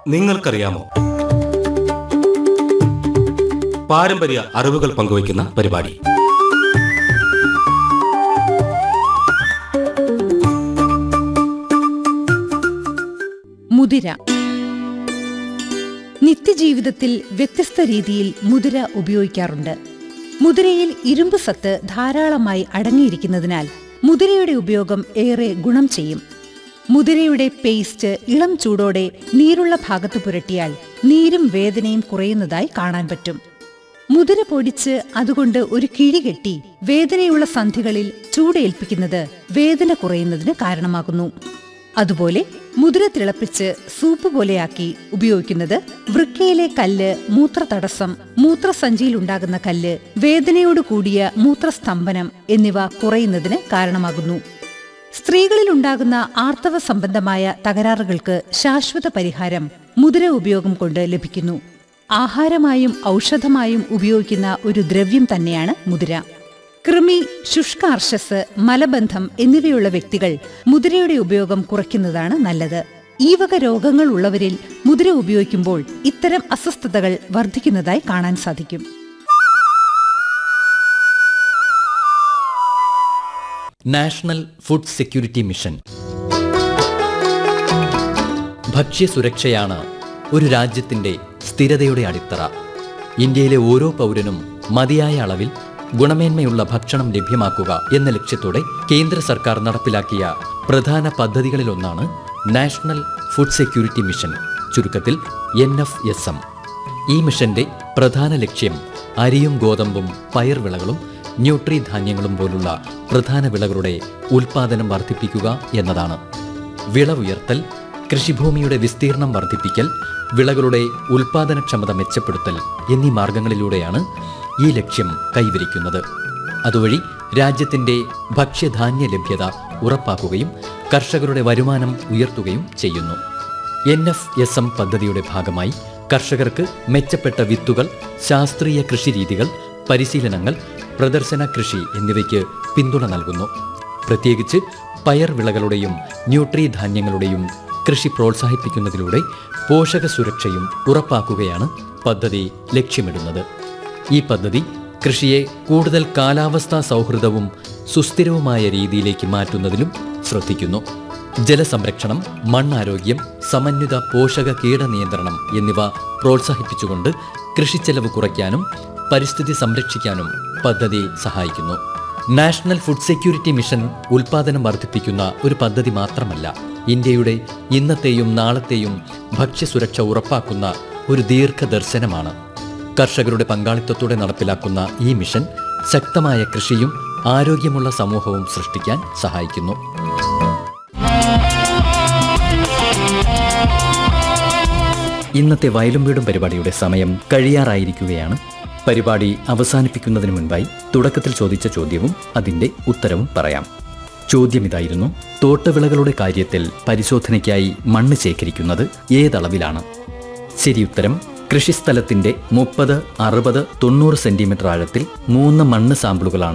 നിങ്ങൾക്കറിയാമോ പാരമ്പര്യ അറിവുകൾ പങ്കുവയ്ക്കുന്ന പരിപാടി മുതിര നിത്യജീവിതത്തിൽ വ്യത്യസ്ത രീതിയിൽ മുതിര ഉപയോഗിക്കാറുണ്ട് മുതിരയിൽ ഇരുമ്പ് സത്ത് ധാരാളമായി അടങ്ങിയിരിക്കുന്നതിനാൽ മുതിരയുടെ ഉപയോഗം ഏറെ ഗുണം ചെയ്യും മുതിരയുടെ പേസ്റ്റ് ഇളം ചൂടോടെ നീരുള്ള ഭാഗത്ത് പുരട്ടിയാൽ നീരും വേദനയും കുറയുന്നതായി കാണാൻ പറ്റും മുതിര പൊടിച്ച് അതുകൊണ്ട് ഒരു കിഴി കെട്ടി വേദനയുള്ള സന്ധികളിൽ ചൂടേൽപ്പിക്കുന്നത് വേദന കുറയുന്നതിന് കാരണമാകുന്നു അതുപോലെ മുതിര തിളപ്പിച്ച് സൂപ്പ് പോലെയാക്കി ഉപയോഗിക്കുന്നത് വൃക്കയിലെ കല്ല് മൂത്രതടസ്സം മൂത്രസഞ്ചിയിലുണ്ടാകുന്ന കല്ല് വേദനയോട് കൂടിയ മൂത്രസ്തംഭനം എന്നിവ കുറയുന്നതിന് കാരണമാകുന്നു സ്ത്രീകളിലുണ്ടാകുന്ന ആർത്തവ സംബന്ധമായ തകരാറുകൾക്ക് ശാശ്വത പരിഹാരം മുതിര ഉപയോഗം കൊണ്ട് ലഭിക്കുന്നു ആഹാരമായും ഔഷധമായും ഉപയോഗിക്കുന്ന ഒരു ദ്രവ്യം തന്നെയാണ് മുതിര കൃമി ശുഷ്കാർശസ് മലബന്ധം എന്നിവയുള്ള വ്യക്തികൾ മുതിരയുടെ ഉപയോഗം കുറയ്ക്കുന്നതാണ് നല്ലത് ഈ വക രോഗങ്ങൾ ഉള്ളവരിൽ മുതിര ഉപയോഗിക്കുമ്പോൾ ഇത്തരം അസ്വസ്ഥതകൾ വർദ്ധിക്കുന്നതായി കാണാൻ സാധിക്കും നാഷണൽ ഫുഡ് സെക്യൂരിറ്റി മിഷൻ ഭക്ഷ്യസുരക്ഷയാണ് ഒരു രാജ്യത്തിന്റെ സ്ഥിരതയുടെ അടിത്തറ ഇന്ത്യയിലെ ഓരോ പൗരനും മതിയായ അളവിൽ ഗുണമേന്മയുള്ള ഭക്ഷണം ലഭ്യമാക്കുക എന്ന ലക്ഷ്യത്തോടെ കേന്ദ്ര സർക്കാർ നടപ്പിലാക്കിയ പ്രധാന പദ്ധതികളിലൊന്നാണ് നാഷണൽ ഫുഡ് സെക്യൂരിറ്റി മിഷൻ ചുരുക്കത്തിൽ എൻ എഫ് എസ് എം ഈ മിഷന്റെ പ്രധാന ലക്ഷ്യം അരിയും ഗോതമ്പും പയർവിളകളും ന്യൂട്രി ധാന്യങ്ങളും പോലുള്ള പ്രധാന വിളകളുടെ ഉൽപാദനം വർദ്ധിപ്പിക്കുക എന്നതാണ് വിളവുയർത്തൽ കൃഷിഭൂമിയുടെ വിസ്തീർണം വർദ്ധിപ്പിക്കൽ വിളകളുടെ ഉൽപാദനക്ഷമത മെച്ചപ്പെടുത്തൽ എന്നീ മാർഗങ്ങളിലൂടെയാണ് ഈ ലക്ഷ്യം കൈവരിക്കുന്നത് അതുവഴി രാജ്യത്തിന്റെ ഭക്ഷ്യധാന്യ ലഭ്യത ഉറപ്പാക്കുകയും കർഷകരുടെ വരുമാനം ഉയർത്തുകയും ചെയ്യുന്നു എൻ എഫ് എസ് എം പദ്ധതിയുടെ ഭാഗമായി കർഷകർക്ക് മെച്ചപ്പെട്ട വിത്തുകൾ ശാസ്ത്രീയ കൃഷിരീതികൾ പരിശീലനങ്ങൾ പ്രദർശന കൃഷി എന്നിവയ്ക്ക് പിന്തുണ നൽകുന്നു പ്രത്യേകിച്ച് പയർ വിളകളുടെയും ന്യൂട്രി ധാന്യങ്ങളുടെയും കൃഷി പ്രോത്സാഹിപ്പിക്കുന്നതിലൂടെ പോഷക സുരക്ഷയും ഉറപ്പാക്കുകയാണ് പദ്ധതി ലക്ഷ്യമിടുന്നത് ഈ പദ്ധതി കൃഷിയെ കൂടുതൽ കാലാവസ്ഥാ സൗഹൃദവും സുസ്ഥിരവുമായ രീതിയിലേക്ക് മാറ്റുന്നതിലും ശ്രദ്ധിക്കുന്നു ജലസംരക്ഷണം മണ്ണാരോഗ്യം സമന്വിത പോഷക കീട നിയന്ത്രണം എന്നിവ പ്രോത്സാഹിപ്പിച്ചുകൊണ്ട് കൃഷിച്ചെലവ് കുറയ്ക്കാനും പരിസ്ഥിതി സംരക്ഷിക്കാനും പദ്ധതി സഹായിക്കുന്നു നാഷണൽ ഫുഡ് സെക്യൂരിറ്റി മിഷൻ ഉൽപാദനം വർദ്ധിപ്പിക്കുന്ന ഒരു പദ്ധതി മാത്രമല്ല ഇന്ത്യയുടെ ഇന്നത്തെയും നാളത്തെയും ഭക്ഷ്യസുരക്ഷ ഉറപ്പാക്കുന്ന ഒരു ദീർഘദർശനമാണ് കർഷകരുടെ പങ്കാളിത്തത്തോടെ നടപ്പിലാക്കുന്ന ഈ മിഷൻ ശക്തമായ കൃഷിയും ആരോഗ്യമുള്ള സമൂഹവും സൃഷ്ടിക്കാൻ സഹായിക്കുന്നു ഇന്നത്തെ വയലും വീടും പരിപാടിയുടെ സമയം കഴിയാറായിരിക്കുകയാണ് പരിപാടി അവസാനിപ്പിക്കുന്നതിന് മുൻപായി തുടക്കത്തിൽ ചോദിച്ച ചോദ്യവും അതിൻ്റെ ഉത്തരവും പറയാം ചോദ്യം ഇതായിരുന്നു തോട്ടവിളകളുടെ കാര്യത്തിൽ പരിശോധനയ്ക്കായി മണ്ണ് ശേഖരിക്കുന്നത് ഏതളവിലാണ് ശരിയുത്തരം കൃഷിസ്ഥലത്തിന്റെ മുപ്പത് അറുപത് തൊണ്ണൂറ് സെന്റിമീറ്റർ ആഴത്തിൽ മൂന്ന് മണ്ണ് സാമ്പിളുകളാണ്